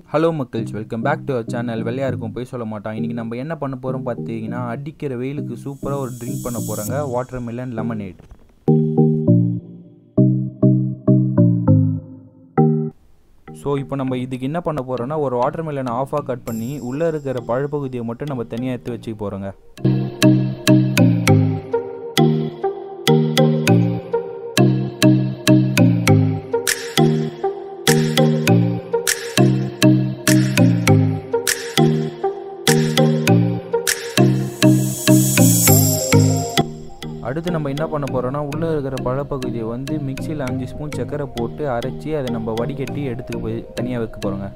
hello மக்கள்ஸ் welcome back to our channel வெள்ளையா இருக்கும் போய் சொல்ல மாட்டான் இன்றைக்கி நம்ம என்ன பண்ண போகிறோம் பார்த்தீங்கன்னா அடிக்கிற வெயிலுக்கு சூப்பராக ஒரு ட்ரிங்க் பண்ண போகிறாங்க வாட்டர் மில்லன் லெமனேட் ஸோ இப்போ நம்ம இதுக்கு என்ன பண்ண போகிறோம்னா ஒரு வாட்டர் மில்லனை ஆஃபாக கட் பண்ணி உள்ளே இருக்கிற பழப்பகுதியை மட்டும் நம்ம தனியாக எடுத்து வச்சுக்க போகிறோங்க அடுத்து நம்ம என்ன பண்ண போகிறோம்னா உள்ளே இருக்கிற பழப்பகுதியை வந்து மிக்சியில் அஞ்சு ஸ்பூன் சர்க்கரை போட்டு அரைச்சி அதை நம்ம வடிகட்டி எடுத்து போய் தனியாக வைக்க போகிறோங்க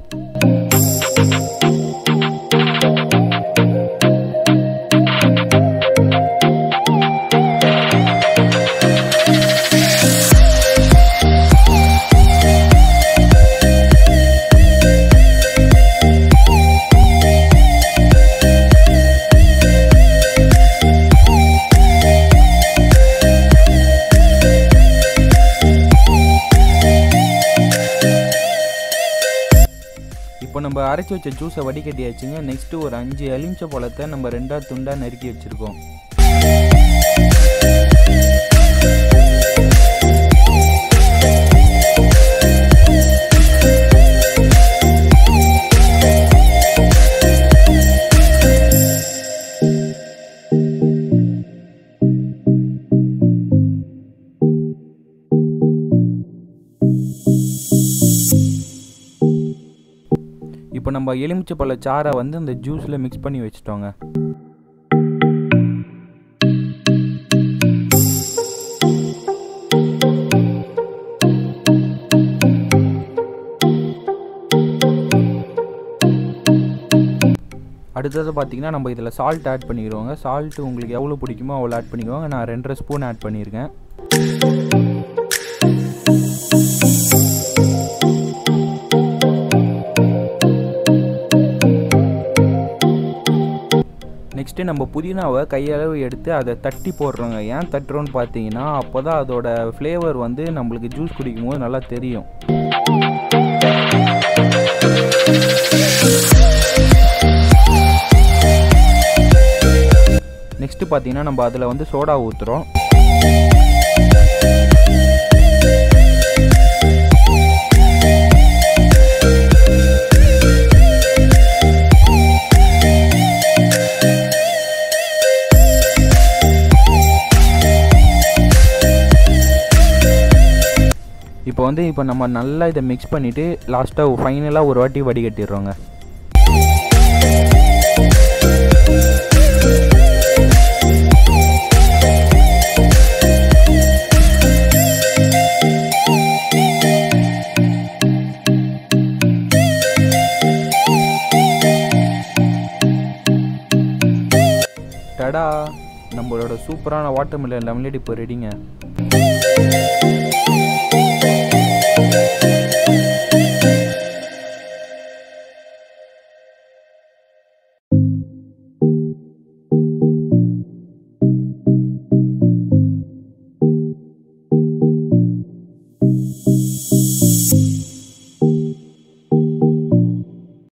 இப்போ நம்ம அரைச்சி வச்ச ஜூஸை வடிகட்டியாச்சுங்க நெக்ஸ்ட்டு ஒரு அஞ்சு எலுமிச்சை பழத்தை நம்ம ரெண்டாக துண்டாக நறுக்கி வச்சுருக்கோம் இப்போ நம்ம எலுமிச்சை பழ சாறை வந்து அந்த ஜூஸில் மிக்ஸ் பண்ணி வச்சுட்டோங்க அடுத்தது பார்த்தீங்கன்னா நம்ம இதில் சால்ட் ஆட் பண்ணிக்கிறோங்க சால்ட் உங்களுக்கு எவ்வளோ பிடிக்குமோ அவ்வளோ ஆட் பண்ணிக்கோங்க நான் ரெண்டரை ஸ்பூன் ஆட் பண்ணியிருக்கேன் நெக்ஸ்ட்டு நம்ம புதினாவை கையளவு எடுத்து அதை தட்டி போடுறோங்க ஏன் தட்டுறோன்னு பார்த்தீங்கன்னா அப்போ தான் அதோட ஃப்ளேவர் வந்து நம்மளுக்கு ஜூஸ் குடிக்கும் போது நல்லா தெரியும் நெக்ஸ்ட்டு பார்த்தீங்கன்னா நம்ம அதில் வந்து சோடா ஊற்றுறோம் இப்போ வந்து இப்போ நம்ம நல்லா இதை மிக்ஸ் பண்ணிவிட்டு லாஸ்ட்டாக ஃபைனலாக ஒரு வாட்டி வடிகட்டிடுறோங்க டடா நம்மளோட சூப்பரான வாட்டர் மில்லன் லெமனேட் இப்போ ரெடிங்க